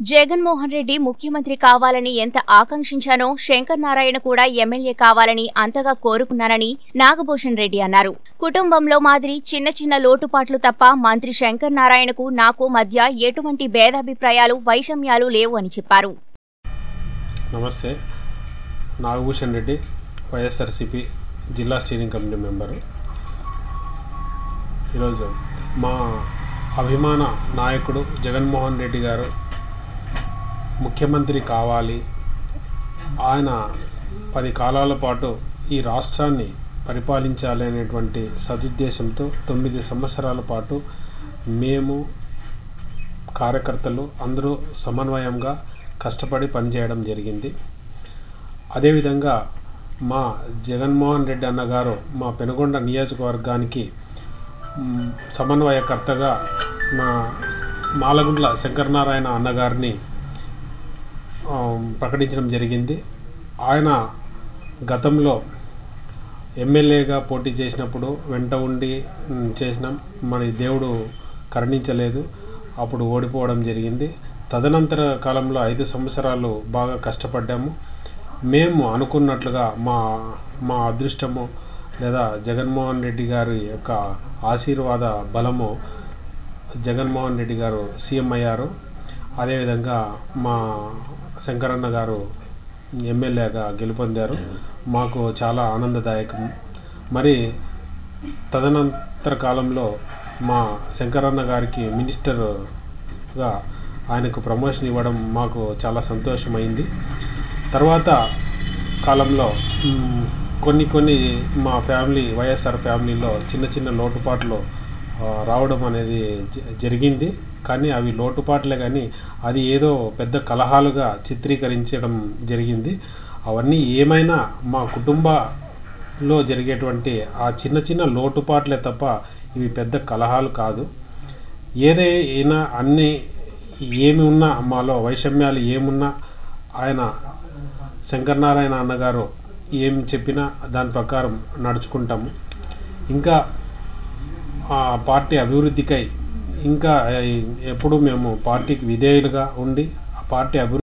జగన్మోహన్ రెడ్డి ముఖ్యమంత్రి కావాలని ఎంత ఆకాంక్షించానో శంకర్ నారాయణ కూడా ఎమ్మెల్యే కావాలని అంతగా కోరుకున్నానని నాగభూషణ్ రెడ్డి అన్నారు కుటుంబంలో మాదిరి చిన్న చిన్న లోటుపాట్లు తప్ప మంత్రి శంకర్ నారాయణకు నాకు మధ్య ఎటువంటి భేదాభిప్రాయాలు వైషమ్యాలు లేవు అని చెప్పారు నమస్తే నాగభూషణ్ రెడ్డి వైఎస్ఆర్సిపి జిల్లా స్టీరింగ్ కమిటీ మెంబరు ఈరోజు మా అభిమాన నాయకుడు జగన్మోహన్ రెడ్డి గారు ముఖ్యమంత్రి కావాలి ఆయన పది కాలాల పాటు ఈ రాష్ట్రాన్ని పరిపాలించాలి అనేటువంటి సదుద్దేశంతో తొమ్మిది సంవత్సరాల పాటు మేము కార్యకర్తలు అందరూ సమన్వయంగా కష్టపడి పనిచేయడం జరిగింది అదేవిధంగా మా జగన్మోహన్ రెడ్డి అన్నగారు మా పెనుగొండ నియోజకవర్గానికి మ్, సమన్వయకర్తగా మా స్- మాలగుండ్ల శంకరనారాయణ అన్నగారిని ఆ, ప్రకటించడం జరిగింది ఆయన గతంలో ఎమ్మెల్యేగా పోటీ చేసినప్పుడు వెంట ఉండి మ్, చేసినాం మరి దేవుడు కరుణించలేదు అప్పుడు ఓడిపోవడం జరిగింది తదనంతర కాలంలో ఐదు సంవత్సరాలు బాగా కష్టపడ్డాము మేము అనుకున్నట్లుగా మా మా అదృష్టము లేదా జగన్మోహన్ రెడ్డి గారి యొక్క ఆశీర్వాద బలము జగన్మోహన్ రెడ్డి గారు సీఎం అయ్యారు అదేవిధంగా మా శంకరన్న గారు ఎమ్మెల్యేగా గెలుపొందారు మాకు చాలా ఆనందదాయకం మరి తదనంతర కాలంలో మా శంకరన్న గారికి మినిస్టర్గా ఆయనకు ప్రమోషన్ ఇవ్వడం మాకు చాలా సంతోషమైంది తర్వాత కాలంలో మ్, కొన్ని కొన్ని మా ఫ్యామిలీ వైఎస్ఆర్ ఫ్యామిలీలో చిన్న చిన్న లోటుపాట్లు ఆ, రావడం అనేది జ- జరిగింది కానీ అవి లోటుపాట్లే కానీ అది ఏదో పెద్ద కలహాలుగా చిత్రీకరించడం జరిగింది అవన్నీ ఏమైనా మా కుటుంబంలో జరిగేటువంటి ఆ చిన్న చిన్న లోటుపాట్లే తప్ప ఇవి పెద్ద కలహాలు కాదు ఏదైనా అన్ని ఏమి ఉన్నా మాలో వైషమ్యాలు ఏమున్నా ఆయన శంకరనారాయణ అన్నగారు ఏం చెప్పినా దాని ప్రకారం నడుచుకుంటాము ఇంకా ఆ పార్టీ అభివృద్ధికై ఇంకా ఎప్పుడు మేము పార్టీకి విధేయులుగా ఉండి ఆ పార్టీ అభివృద్ధి